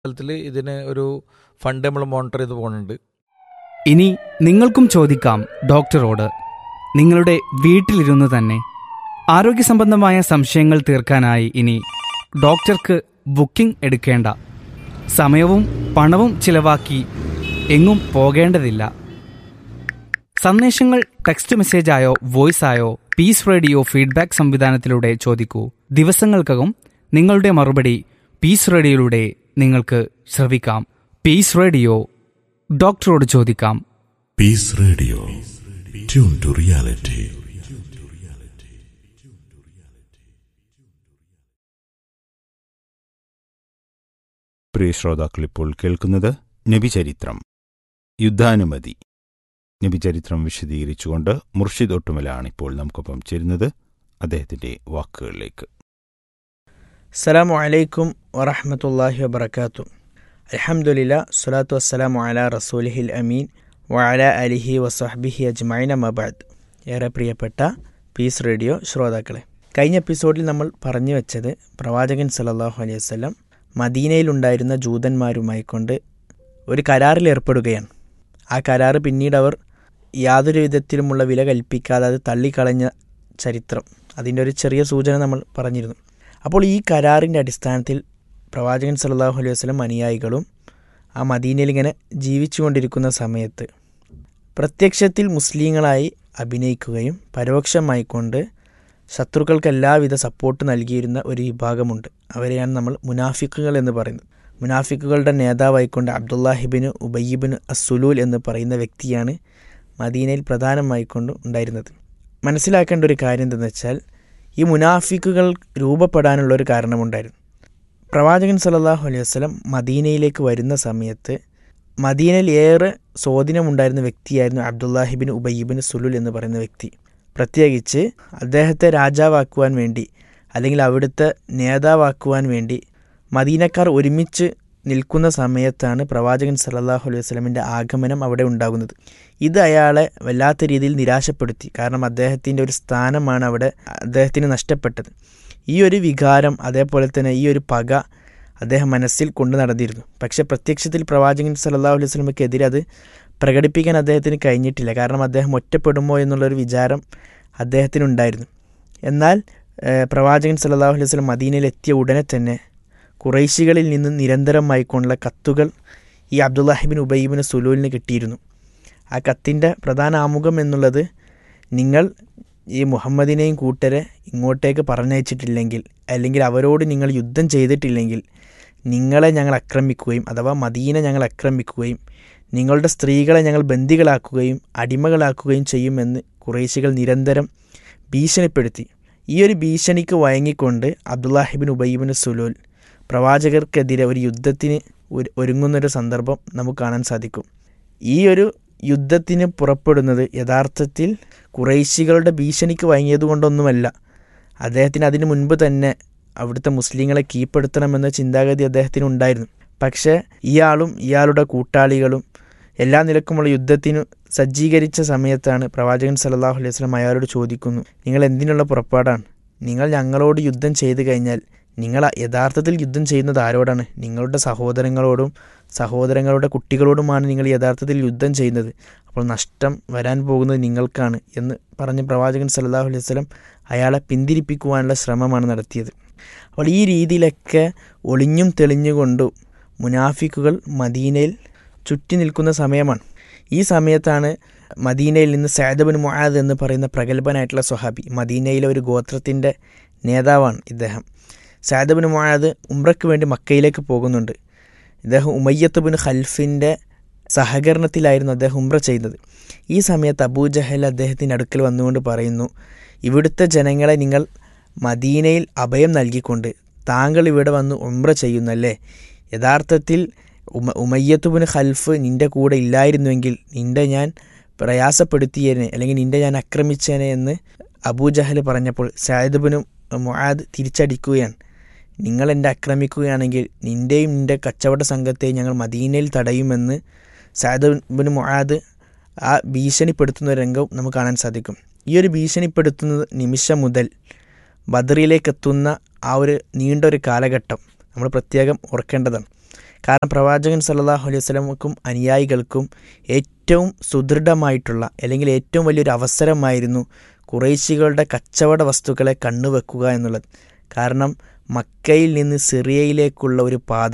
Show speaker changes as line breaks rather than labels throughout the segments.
തലത്തിൽ ഇതിന് ഒരു ഫണ്ട് നമ്മൾ മോണിറ്റർ ചെയ്ത് പോകുന്നുണ്ട്
ഇനി നിങ്ങൾക്കും ചോദിക്കാം ഡോക്ടറോട് നിങ്ങളുടെ വീട്ടിലിരുന്ന് തന്നെ ആരോഗ്യ സംബന്ധമായ സംശയങ്ങൾ തീർക്കാനായി ഇനി ഡോക്ടർക്ക് ബുക്കിംഗ് എടുക്കേണ്ട സമയവും പണവും ചിലവാക്കി എങ്ങും പോകേണ്ടതില്ല സന്ദേശങ്ങൾ ടെക്സ്റ്റ് മെസ്സേജായോ വോയിസ് ആയോ പീസ് റേഡിയോ ഫീഡ്ബാക്ക് സംവിധാനത്തിലൂടെ ചോദിക്കൂ ദിവസങ്ങൾക്കകം നിങ്ങളുടെ മറുപടി പീസ് റേഡിയോയിലൂടെ നിങ്ങൾക്ക് ശ്രവിക്കാം പീസ് റേഡിയോ ഡോക്ടറോട് ചോദിക്കാം
Peace Radio. Tune to reality.
പ്രിയ ശ്രോതാക്കൾ ഇപ്പോൾ കേൾക്കുന്നത് നബിചരിത്രം യുദ്ധാനുമതി നബിചരിത്രം വിശദീകരിച്ചുകൊണ്ട് മുർഷിദ് ഒട്ടുമലാണ് ഇപ്പോൾ നമുക്കൊപ്പം ചേരുന്നത് അദ്ദേഹത്തിന്റെ വാക്കുകളിലേക്ക്
അസ്സലാമു അലൈക്കും വറഹമത്തല്ലാഹി വബർക്കാത്തു അലഹമുല്ല സ്വലാത്തു വസ്സലാമു അല റസൂലിഹിൽ അമീൻ വഅല അലിഹി വസഹബിഹി അജ്മൈന മബാദ് ഏറെ പ്രിയപ്പെട്ട പീസ് റേഡിയോ ശ്രോതാക്കളെ കഴിഞ്ഞ എപ്പിസോഡിൽ നമ്മൾ പറഞ്ഞു വെച്ചത് പ്രവാചകൻ സല്ലല്ലാഹു അലൈഹി വസല്ലം മദീനയിലുണ്ടായിരുന്ന ജൂതന്മാരുമായി കൊണ്ട് ഒരു കരാറിൽ ഏർപ്പെടുകയാണ് ആ കരാറ് പിന്നീട് അവർ യാതൊരു വിധത്തിലുമുള്ള വില കൽപ്പിക്കാതെ അത് തള്ളിക്കളഞ്ഞ ചരിത്രം അതിൻ്റെ ഒരു ചെറിയ സൂചന നമ്മൾ പറഞ്ഞിരുന്നു അപ്പോൾ ഈ കരാറിൻ്റെ അടിസ്ഥാനത്തിൽ പ്രവാചകൻ സല്ലല്ലാഹു അലൈഹി വസല്ലം അനുയായികളും ആ മദീനയിൽ ഇങ്ങനെ ജീവിച്ചുകൊണ്ടിരിക്കുന്ന സമയത്ത് പ്രത്യക്ഷത്തിൽ മുസ്ലിങ്ങളായി അഭിനയിക്കുകയും പരോക്ഷമായിക്കൊണ്ട് ശത്രുക്കൾക്ക് എല്ലാവിധ സപ്പോർട്ട് നൽകിയിരുന്ന ഒരു വിഭാഗമുണ്ട് അവരെയാണ് നമ്മൾ മുനാഫിക്കുകൾ എന്ന് പറയുന്നത് മുനാഫിക്കുകളുടെ നേതാവായിക്കൊണ്ട് അബ്ദുല്ലാഹിബിന് ഉബയ്യിബിന് അസുലൂൽ എന്ന് പറയുന്ന വ്യക്തിയാണ് മദീനയിൽ പ്രധാനമായിക്കൊണ്ട് ഉണ്ടായിരുന്നത് മനസ്സിലാക്കേണ്ട ഒരു കാര്യം എന്തെന്ന് വെച്ചാൽ ഈ മുനാഫിക്കുകൾ രൂപപ്പെടാനുള്ള ഒരു കാരണമുണ്ടായിരുന്നു പ്രവാചകൻ സല്ലല്ലാഹു അലൈഹി വസല്ലം മദീനയിലേക്ക് വരുന്ന സമയത്ത് മദീനയിൽ ഏറെ സ്വാധീനമുണ്ടായിരുന്ന വ്യക്തിയായിരുന്നു അബ്ദുല്ലാഹിബിൻ ഉബയ്യിബിൻ സുലുൽ എന്ന് പറയുന്ന വ്യക്തി പ്രത്യേകിച്ച് അദ്ദേഹത്തെ രാജാവാക്കുവാൻ വേണ്ടി അല്ലെങ്കിൽ അവിടുത്തെ നേതാവാക്കുവാൻ വേണ്ടി മദീനക്കാർ ഒരുമിച്ച് നിൽക്കുന്ന സമയത്താണ് പ്രവാചകൻ സല്ലല്ലാഹു അലൈഹി വസല്ലമിൻ്റെ ആഗമനം അവിടെ ഉണ്ടാകുന്നത് ഇത് അയാളെ വല്ലാത്ത രീതിയിൽ നിരാശപ്പെടുത്തി കാരണം അദ്ദേഹത്തിൻ്റെ ഒരു സ്ഥാനമാണ് അവിടെ അദ്ദേഹത്തിന് നഷ്ടപ്പെട്ടത് ഈ ഒരു വികാരം അതേപോലെ തന്നെ ഈ ഒരു പക അദ്ദേഹം മനസ്സിൽ കൊണ്ടു നടന്നിരുന്നു പക്ഷേ പ്രത്യക്ഷത്തിൽ പ്രവാചകൻ സല്ലല്ലാഹു അലൈഹി വസല്ലമയ്ക്കെതിരെ അത് പ്രകടിപ്പിക്കാൻ അദ്ദേഹത്തിന് കഴിഞ്ഞിട്ടില്ല കാരണം അദ്ദേഹം ഒറ്റപ്പെടുമോ എന്നുള്ളൊരു വിചാരം അദ്ദേഹത്തിനുണ്ടായിരുന്നു എന്നാൽ ഏഹ്, പ്രവാചകൻ സല്ലല്ലാഹു അലൈഹി വസല്ലം മദീനയിൽ എത്തിയ ഉടനെ തന്നെ കുറൈശികളിൽ നിന്ന് നിരന്തരമായിക്കൊണ്ടുള്ള കത്തുകൾ ഈ അബ്ദുല്ലാഹിബിൻ ഉബൈബിന് സുലൂലിന് കിട്ടിയിരുന്നു ആ കത്തിൻ്റെ പ്രധാന ആമുഖം എന്നുള്ളത് നിങ്ങൾ ഈ മുഹമ്മദിനെയും കൂട്ടരെ ഇങ്ങോട്ടേക്ക് പറഞ്ഞയച്ചിട്ടില്ലെങ്കിൽ അല്ലെങ്കിൽ അവരോട് നിങ്ങൾ യുദ്ധം ചെയ്തിട്ടില്ലെങ്കിൽ നിങ്ങളെ ഞങ്ങൾ ആക്രമിക്കുകയും അഥവാ മദീന ഞങ്ങൾ ആക്രമിക്കുകയും നിങ്ങളുടെ സ്ത്രീകളെ ഞങ്ങൾ ബന്ദികളാക്കുകയും അടിമകളാക്കുകയും ചെയ്യുമെന്ന് കുറേശികൾ നിരന്തരം ഭീഷണിപ്പെടുത്തി ഈ ഒരു ഭീഷണിക്ക് വഴങ്ങിക്കൊണ്ട് അബ്ദുല്ലാഹിബിൻ ഉബൈബിൻ സുലൂൽ പ്രവാചകർക്കെതിരെ ഒരു യുദ്ധത്തിന് ഒരു- ഒരുങ്ങുന്നൊരു സന്ദർഭം നമുക്ക് കാണാൻ സാധിക്കും ഈ ഒരു യുദ്ധത്തിന് പുറപ്പെടുന്നത് യഥാർത്ഥത്തിൽ കുറേശികളുടെ ഭീഷണിക്ക് വഴങ്ങിയതുകൊണ്ടൊന്നുമല്ല അദ്ദേഹത്തിന് അതിനു മുൻപ് തന്നെ അവിടുത്തെ മുസ്ലിങ്ങളെ കീഴ്പ്പെടുത്തണമെന്ന ചിന്താഗതി അദ്ദേഹത്തിന് ഉണ്ടായിരുന്നു പക്ഷേ ഇയാളും ഇയാളുടെ കൂട്ടാളികളും എല്ലാ നിലക്കുമുള്ള യുദ്ധത്തിന് സജ്ജീകരിച്ച സമയത്താണ് പ്രവാചകൻ സല്ലല്ലാഹു അലൈഹി വസല്ലം അയാളോട് ചോദിക്കുന്നു നിങ്ങൾ എന്തിനുള്ള പുറപ്പാടാണ് നിങ്ങൾ ഞങ്ങളോട് യുദ്ധം ചെയ്തു കഴിഞ്ഞാൽ നിങ്ങൾ യഥാർത്ഥത്തിൽ യുദ്ധം ചെയ്യുന്നത് ആരോടാണ് നിങ്ങളുടെ സഹോദരങ്ങളോടും സഹോദരങ്ങളുടെ കുട്ടികളോടുമാണ് നിങ്ങൾ യഥാർത്ഥത്തിൽ യുദ്ധം ചെയ്യുന്നത് അപ്പോൾ നഷ്ടം വരാൻ പോകുന്നത് നിങ്ങൾക്കാണ് എന്ന് പറഞ്ഞ് പ്രവാചകൻ സല്ലല്ലാഹു അലൈഹി വസല്ലം അയാളെ പിന്തിരിപ്പിക്കുവാനുള്ള ശ്രമമാണ് നടത്തിയത് അപ്പോൾ ഈ രീതിയിലൊക്കെ ഒളിഞ്ഞും തെളിഞ്ഞുകൊണ്ടും മുനാഫിക്കുകൾ മദീനയിൽ ചുറ്റി നിൽക്കുന്ന സമയമാണ് ഈ സമയത്താണ് മദീനയിൽ നിന്ന് സൈദബിൻ മുആദ് എന്ന് പറയുന്ന പ്രഗത്ഭനായിട്ടുള്ള സ്വഹാബി മദീനയിലെ ഒരു ഗോത്രത്തിൻ്റെ നേതാവാണ് ഇദ്ദേഹം സൈദബിൻ മുആദ് ഉംറയ്ക്ക് വേണ്ടി മക്കയിലേക്ക് പോകുന്നുണ്ട് ഇദ്ദേഹം ഉമയ്യത്ത് ബിൻ ഖൽഫിൻ്റെ സഹകരണത്തിലായിരുന്നു അദ്ദേഹം ഉംറ ചെയ്യുന്നത് ഈ സമയത്ത് അബൂജഹൽ അദ്ദേഹത്തിൻ്റെ അടുക്കൽ വന്നുകൊണ്ട് പറയുന്നു ഇവിടുത്തെ ജനങ്ങളെ നിങ്ങൾ മദീനയിൽ അഭയം നൽകിക്കൊണ്ട് താങ്കൾ ഇവിടെ വന്ന് ഉംറ ചെയ്യുന്നല്ലേ യഥാർത്ഥത്തിൽ ഉമ ഉമയ്യത്തുബിന് ഖൽഫ് നിൻ്റെ കൂടെ ഇല്ലായിരുന്നുവെങ്കിൽ നിൻ്റെ ഞാൻ പ്രയാസപ്പെടുത്തിയേനെ അല്ലെങ്കിൽ നിൻ്റെ ഞാൻ ആക്രമിച്ചേനെ എന്ന് അബൂജഹൽ പറഞ്ഞപ്പോൾ സായിദുബിന് മുആദ് തിരിച്ചടിക്കുകയാണ് നിങ്ങൾ എന്നെ ആക്രമിക്കുകയാണെങ്കിൽ നിൻ്റെയും നിൻ്റെ കച്ചവട സംഘത്തെയും ഞങ്ങൾ മദീനയിൽ തടയുമെന്ന് സായിദുബിന് മുആദ് ആ ഭീഷണിപ്പെടുത്തുന്ന ഒരു രംഗം നമുക്ക് കാണാൻ സാധിക്കും ഈ ഒരു ഭീഷണിപ്പെടുത്തുന്ന നിമിഷം മുതൽ ബദറിലേക്ക് എത്തുന്ന ആ ഒരു നീണ്ട ഒരു കാലഘട്ടം നമ്മൾ പ്രത്യേകം ഓർക്കേണ്ടതാണ് കാരണം പ്രവാചകൻ സല്ലല്ലാഹു അലൈഹി വസല്ലമക്കും അനുയായികൾക്കും ഏറ്റവും സുദൃഢമായിട്ടുള്ള അല്ലെങ്കിൽ ഏറ്റവും വലിയൊരു അവസരമായിരുന്നു കുറേശികളുടെ കച്ചവട വസ്തുക്കളെ കണ്ണുവെക്കുക എന്നുള്ളത് കാരണം മക്കയിൽ നിന്ന് സിറിയയിലേക്കുള്ള ഒരു പാത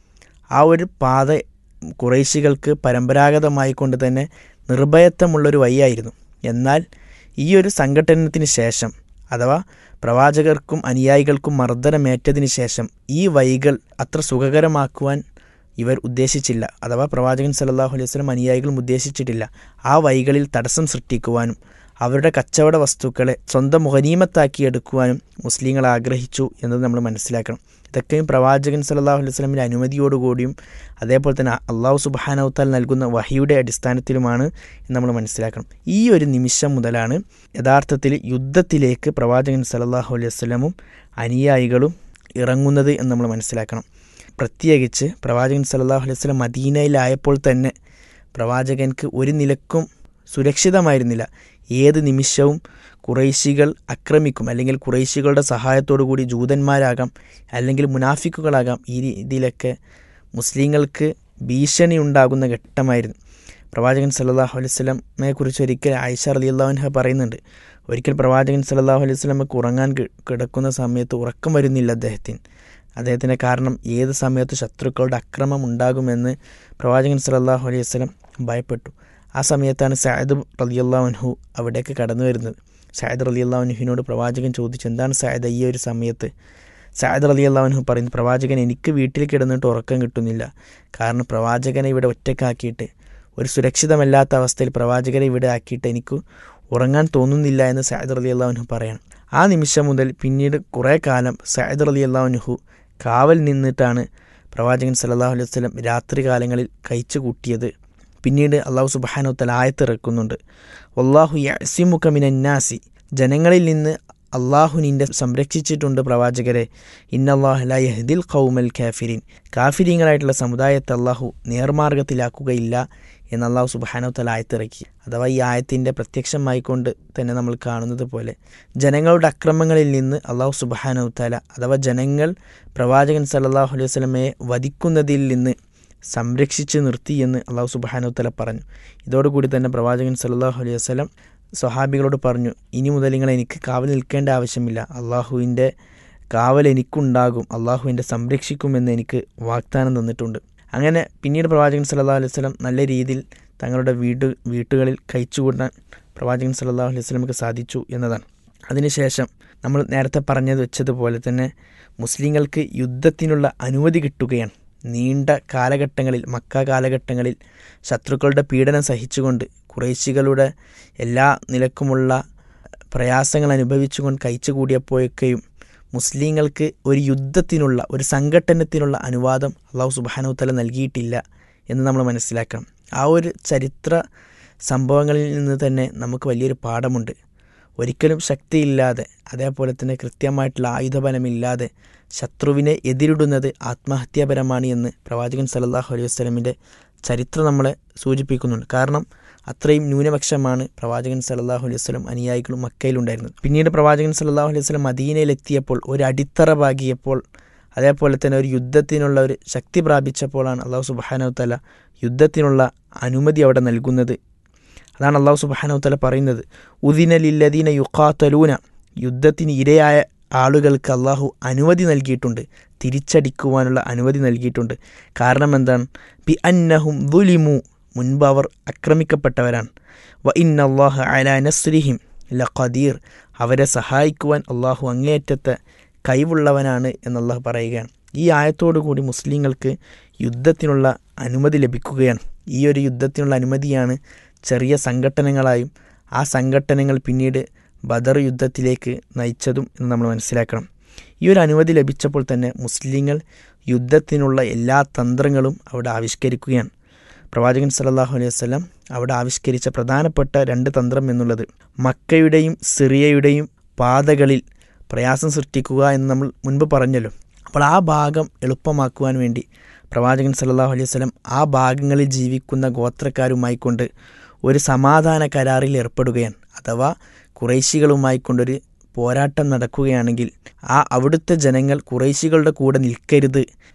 ആ ഒരു പാത കുറേശികൾക്ക് പരമ്പരാഗതമായി കൊണ്ട് തന്നെ നിർഭയത്വമുള്ളൊരു വഴിയായിരുന്നു എന്നാൽ ഈ ഒരു സംഘടനത്തിന് ശേഷം അഥവാ പ്രവാചകർക്കും അനുയായികൾക്കും മർദ്ദനമേറ്റതിന് ശേഷം ഈ വഴികൾ അത്ര സുഖകരമാക്കുവാൻ ഇവർ ഉദ്ദേശിച്ചില്ല അഥവാ പ്രവാചകൻ സല്ലല്ലാഹു അലൈഹി വസല്ലം അനുയായികളും ഉദ്ദേശിച്ചിട്ടില്ല ആ വഴികളിൽ തടസ്സം സൃഷ്ടിക്കുവാനും അവരുടെ കച്ചവട വസ്തുക്കളെ സ്വന്തം മുഹനീമത്താക്കി എടുക്കുവാനും മുസ്ലിങ്ങൾ ആഗ്രഹിച്ചു എന്നത് നമ്മൾ മനസ്സിലാക്കണം ഇതൊക്കെയും പ്രവാചകൻ സല്ലല്ലാഹു അലൈഹി വസല്ലമിൻ്റെ അനുമതിയോടുകൂടിയും അതേപോലെ തന്നെ അള്ളാഹു സുബാനവത്താൽ നൽകുന്ന വഹിയുടെ അടിസ്ഥാനത്തിലുമാണ് എന്ന് നമ്മൾ മനസ്സിലാക്കണം ഈ ഒരു നിമിഷം മുതലാണ് യഥാർത്ഥത്തിൽ യുദ്ധത്തിലേക്ക് പ്രവാചകൻ സല്ലല്ലാഹു അലൈഹി വസല്ലമും അനുയായികളും ഇറങ്ങുന്നത് എന്ന് നമ്മൾ മനസ്സിലാക്കണം പ്രത്യേകിച്ച് പ്രവാചകൻ സല്ലല്ലാഹു അലൈഹി വസല്ലം മദീനയിലായപ്പോൾ തന്നെ പ്രവാചകൻക്ക് ഒരു നിലക്കും സുരക്ഷിതമായിരുന്നില്ല ഏത് നിമിഷവും കുറേശികൾ ആക്രമിക്കും അല്ലെങ്കിൽ കുറേശികളുടെ സഹായത്തോടു കൂടി ജൂതന്മാരാകാം അല്ലെങ്കിൽ മുനാഫിക്കുകളാകാം ഈ രീതിയിലൊക്കെ മുസ്ലിങ്ങൾക്ക് ഭീഷണി ഉണ്ടാകുന്ന ഘട്ടമായിരുന്നു പ്രവാചകൻ സല്ലല്ലാഹു അലൈഹി വസല്ലമയെ കുറിച്ച് ഒരിക്കൽ ആയിഷ റളിയല്ലാഹു പറയുന്നുണ്ട് ഒരിക്കൽ പ്രവാചകൻ സല്ലല്ലാഹു അലൈഹി വസല്ലമക്ക് ഉറങ്ങാൻ കി- കിടക്കുന്ന സമയത്ത് ഉറക്കം വരുന്നില്ല അദ്ദേഹത്തിന് അദ്ദേഹത്തിൻ്റെ കാരണം ഏത് സമയത്ത് ശത്രുക്കളുടെ അക്രമം ഉണ്ടാകുമെന്ന് പ്രവാചകൻ സല്ലല്ലാഹു അലൈഹി വസല്ലം ഭയപ്പെട്ടു ആ സമയത്താണ് സയദ് റളിയല്ലാഹുൻഹു അവിടേക്ക് കടന്നു വരുന്നത് സയദ് റളിയല്ലാഹുൻഹുവിനോട് പ്രവാചകൻ ചോദിച്ചു എന്താണ് സയദ് ഈ ഒരു സമയത്ത് സയദ് റളിയല്ലാഹുൻഹു പറയുന്നു പ്രവാചകൻ എനിക്ക് വീട്ടിൽ കിടന്നിട്ട് ഉറക്കം കിട്ടുന്നില്ല കാരണം പ്രവാചകനെ ഇവിടെ ഒറ്റക്കാക്കിയിട്ട് ഒരു സുരക്ഷിതമല്ലാത്ത അവസ്ഥയിൽ പ്രവാചകനെ ഇവിടെ ആക്കിയിട്ട് എനിക്ക് ഉറങ്ങാൻ തോന്നുന്നില്ല എന്ന് സയദ് റലി അള്ളാഹുനു പറയണം ആ നിമിഷം മുതൽ പിന്നീട് കുറേ കാലം സയദ് റലി അള്ളാഹുനുഹു കാവൽ നിന്നിട്ടാണ് പ്രവാചകൻ സല്ലല്ലാഹു അലൈഹി വസല്ലം രാത്രി കാലങ്ങളിൽ കഴിച്ചു കൂട്ടിയത് പിന്നീട് അള്ളാഹു സുബാനു തല ആയത്തിറക്കുന്നുണ്ട് വല്ലാഹു യസിമുഖ മിനന്നാസി ജനങ്ങളിൽ നിന്ന് അള്ളാഹു നിന്റെ സംരക്ഷിച്ചിട്ടുണ്ട് പ്രവാചകരെ ഇന്നല്ലാഹുദിൽ ഖൗമൽ കാഫിരീൻ കാഫിരീങ്ങളായിട്ടുള്ള സമുദായത്തെ അള്ളാഹു നേർമാർഗത്തിലാക്കുകയില്ല എന്ന് അള്ളാഹു സുബാനോ തല ആയത്തിറക്കി അഥവാ ഈ ആയത്തിൻ്റെ പ്രത്യക്ഷമായിക്കൊണ്ട് തന്നെ നമ്മൾ കാണുന്നത് പോലെ ജനങ്ങളുടെ അക്രമങ്ങളിൽ നിന്ന് അള്ളാഹു സുബാനോ തല അഥവാ ജനങ്ങൾ പ്രവാചകൻ സല്ലല്ലാഹു അലൈഹി വസല്ലമയെ വധിക്കുന്നതിൽ നിന്ന് സംരക്ഷിച്ച് നിർത്തി എന്ന് അള്ളാഹു സുബാനോ തല പറഞ്ഞു ഇതോടുകൂടി തന്നെ പ്രവാചകൻ സല്ലല്ലാഹു അലൈഹി വസല്ലം സ്വഹാബികളോട് പറഞ്ഞു ഇനി മുതൽ നിങ്ങൾ എനിക്ക് കാവൽ നിൽക്കേണ്ട ആവശ്യമില്ല അള്ളാഹുവിൻ്റെ കാവൽ എനിക്കുണ്ടാകും അള്ളാഹു എന്നെ സംരക്ഷിക്കുമെന്ന് എനിക്ക് വാഗ്ദാനം തന്നിട്ടുണ്ട് അങ്ങനെ പിന്നീട് പ്രവാചകൻ സല്ലല്ലാഹു അലൈഹി വസല്ലം നല്ല രീതിയിൽ തങ്ങളുടെ വീട് വീട്ടുകളിൽ കഴിച്ചുകൂട്ടാൻ പ്രവാചകൻ സല്ലല്ലാഹു അലൈഹി വസല്ലമക്ക് സാധിച്ചു എന്നതാണ് അതിനുശേഷം നമ്മൾ നേരത്തെ പറഞ്ഞത് വെച്ചതുപോലെ തന്നെ മുസ്ലിങ്ങൾക്ക് യുദ്ധത്തിനുള്ള അനുമതി കിട്ടുകയാണ് നീണ്ട കാലഘട്ടങ്ങളിൽ മക്ക കാലഘട്ടങ്ങളിൽ ശത്രുക്കളുടെ പീഡനം സഹിച്ചുകൊണ്ട് കുറേശികളുടെ എല്ലാ നിലക്കുമുള്ള പ്രയാസങ്ങൾ അനുഭവിച്ചുകൊണ്ട് കഴിച്ചുകൂടിയപ്പോഴൊക്കെയും മുസ്ലിങ്ങൾക്ക് ഒരു യുദ്ധത്തിനുള്ള ഒരു സംഘട്ടനത്തിനുള്ള അനുവാദം അള്ളാഹു സുബാനവുത്തല നൽകിയിട്ടില്ല എന്ന് നമ്മൾ മനസ്സിലാക്കണം ആ ഒരു ചരിത്ര സംഭവങ്ങളിൽ നിന്ന് തന്നെ നമുക്ക് വലിയൊരു പാഠമുണ്ട് ഒരിക്കലും ശക്തിയില്ലാതെ അതേപോലെ തന്നെ കൃത്യമായിട്ടുള്ള ആയുധബലമില്ലാതെ ശത്രുവിനെ എതിരിടുന്നത് ആത്മഹത്യാപരമാണ് എന്ന് പ്രവാചകൻ സല്ലല്ലാഹു അലൈഹി വസ്ലമിൻ്റെ ചരിത്രം നമ്മളെ സൂചിപ്പിക്കുന്നുണ്ട് കാരണം അത്രയും ന്യൂനപക്ഷമാണ് പ്രവാചകൻ സല്ലല്ലാഹു അലൈഹി വസ്ലം അനുയായികളും മക്കയിലുണ്ടായിരുന്നത് പിന്നീട് പ്രവാചകൻ സല്ലല്ലാഹു അലൈഹി വസ്ലം മദീനയിലെത്തിയപ്പോൾ ഒരു അടിത്തറ പാകിയപ്പോൾ അതേപോലെ തന്നെ ഒരു യുദ്ധത്തിനുള്ള ഒരു ശക്തി പ്രാപിച്ചപ്പോഴാണ് അള്ളാഹു സുബാനവ് തല യുദ്ധത്തിനുള്ള അനുമതി അവിടെ നൽകുന്നത് അതാണ് അള്ളാഹു സുബാനവ് തല പറയുന്നത് ഉദിനലില്ലദീന യുക്കാത്തലൂന യുദ്ധത്തിന് ഇരയായ ആളുകൾക്ക് അള്ളാഹു അനുമതി നൽകിയിട്ടുണ്ട് തിരിച്ചടിക്കുവാനുള്ള അനുമതി നൽകിയിട്ടുണ്ട് കാരണം എന്താണ് ബി അന്നഹും ദുലിമു മുൻപ് അവർ ആക്രമിക്കപ്പെട്ടവരാണ് വ ഇന്നല്ലാഹ അല നസ്രിഹിം ല ഖദീർ അവരെ സഹായിക്കുവാൻ അള്ളാഹു അങ്ങേയറ്റത്തെ കഴിവുള്ളവനാണ് എന്നല്ലാഹു പറയുകയാണ് ഈ ആയത്തോടുകൂടി മുസ്ലിങ്ങൾക്ക് യുദ്ധത്തിനുള്ള അനുമതി ലഭിക്കുകയാണ് ഈ ഒരു യുദ്ധത്തിനുള്ള അനുമതിയാണ് ചെറിയ സംഘട്ടനങ്ങളായും ആ സംഘട്ടനങ്ങൾ പിന്നീട് ബദർ യുദ്ധത്തിലേക്ക് നയിച്ചതും എന്ന് നമ്മൾ മനസ്സിലാക്കണം ഈ ഒരു അനുമതി ലഭിച്ചപ്പോൾ തന്നെ മുസ്ലിങ്ങൾ യുദ്ധത്തിനുള്ള എല്ലാ തന്ത്രങ്ങളും അവിടെ ആവിഷ്കരിക്കുകയാണ് പ്രവാചകൻ സല്ലല്ലാഹു അലൈഹി വസല്ലം അവിടെ ആവിഷ്കരിച്ച പ്രധാനപ്പെട്ട രണ്ട് തന്ത്രം എന്നുള്ളത് മക്കയുടെയും സിറിയയുടെയും പാതകളിൽ പ്രയാസം സൃഷ്ടിക്കുക എന്ന് നമ്മൾ മുൻപ് പറഞ്ഞല്ലോ അപ്പോൾ ആ ഭാഗം എളുപ്പമാക്കുവാൻ വേണ്ടി പ്രവാചകൻ സല്ലല്ലാഹു അലൈഹി വസല്ലം ആ ഭാഗങ്ങളിൽ ജീവിക്കുന്ന ഗോത്രക്കാരുമായി കൊണ്ട് ഒരു സമാധാന കരാറിൽ ഏർപ്പെടുകയാണ് അഥവാ കുറേശികളുമായി കൊണ്ടൊരു പോരാട്ടം നടക്കുകയാണെങ്കിൽ ആ അവിടുത്തെ ജനങ്ങൾ കുറേശികളുടെ കൂടെ നിൽക്കരുത്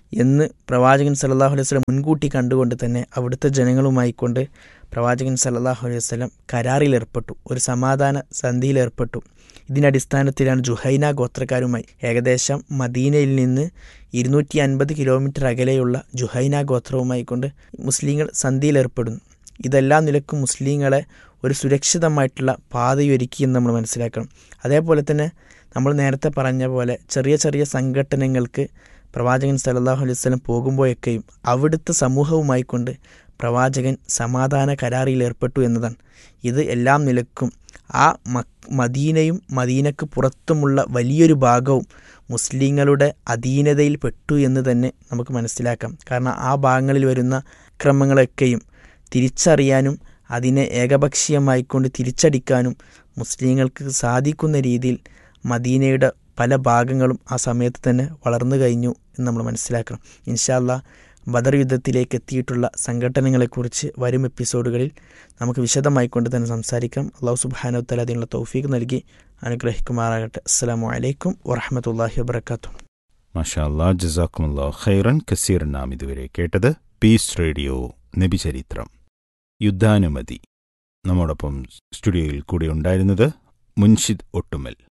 എന്ന് പ്രവാചകൻ സല്ലല്ലാഹു അലൈഹി വസല്ലം മുൻകൂട്ടി കണ്ടുകൊണ്ട് തന്നെ അവിടുത്തെ ജനങ്ങളുമായിക്കൊണ്ട് പ്രവാചകൻ സല്ലല്ലാഹു അലൈഹി വസല്ലം കരാറിലേർപ്പെട്ടു ഒരു സമാധാന സന്ധിയിലേർപ്പെട്ടു ഇതിൻ്റെ അടിസ്ഥാനത്തിലാണ് ജുഹൈന ഗോത്രക്കാരുമായി ഏകദേശം മദീനയിൽ നിന്ന് ഇരുന്നൂറ്റി അൻപത് കിലോമീറ്റർ അകലെയുള്ള ജുഹൈന ഗോത്രവുമായി കൊണ്ട് മുസ്ലിങ്ങൾ സന്ധിയിലേർപ്പെടുന്നു ഇതെല്ലാം നിലക്കും മുസ്ലിങ്ങളെ ഒരു സുരക്ഷിതമായിട്ടുള്ള പാതയൊരുക്കി എന്ന് നമ്മൾ മനസ്സിലാക്കണം അതേപോലെ തന്നെ നമ്മൾ നേരത്തെ പറഞ്ഞ പോലെ ചെറിയ ചെറിയ സംഘടനകൾക്ക് പ്രവാചകൻ സല്ലല്ലാഹു അലൈഹി വസല്ലം പോകുമ്പോഴൊക്കെയും അവിടുത്തെ സമൂഹവുമായി കൊണ്ട് പ്രവാചകൻ സമാധാന കരാറിൽ ഏർപ്പെട്ടു എന്നതാണ് ഇത് എല്ലാം നിലക്കും ആ മദീനയും മദീനക്ക് പുറത്തുമുള്ള വലിയൊരു ഭാഗവും മുസ്ലിങ്ങളുടെ അധീനതയിൽ പെട്ടു എന്ന് തന്നെ നമുക്ക് മനസ്സിലാക്കാം കാരണം ആ ഭാഗങ്ങളിൽ വരുന്ന ക്രമങ്ങളൊക്കെയും തിരിച്ചറിയാനും അതിനെ ഏകപക്ഷീയമായിക്കൊണ്ട് തിരിച്ചടിക്കാനും മുസ്ലിങ്ങൾക്ക് സാധിക്കുന്ന രീതിയിൽ മദീനയുടെ പല ഭാഗങ്ങളും ആ സമയത്ത് തന്നെ വളർന്നു കഴിഞ്ഞു എന്ന് നമ്മൾ മനസ്സിലാക്കണം ഇൻഷാല്ല ബദർ യുദ്ധത്തിലേക്ക് എത്തിയിട്ടുള്ള സംഘടനകളെക്കുറിച്ച് വരും എപ്പിസോഡുകളിൽ നമുക്ക് വിശദമായിക്കൊണ്ട് തന്നെ സംസാരിക്കാം അള്ളാഹു സുബാനുത്തല അതിനുള്ള തൗഫീഖ് നൽകി അനുഗ്രഹിക്കുമാറാകട്ടെ അസ്സാം വലൈക്കും വറഹമത്തല്ലാഹി വാബർക്കാത്തു
മാഷാ അല്ലാ ജസാക്കുമുല്ലാ ഖൈറൻ കസീർ നാം ഇതുവരെ കേട്ടത് പീസ് റേഡിയോ നബിചരിത്രം യുദ്ധാനുമതി നമ്മോടൊപ്പം സ്റ്റുഡിയോയിൽ കൂടെ ഉണ്ടായിരുന്നത് മുൻഷിദ് ഒട്ടുമൽ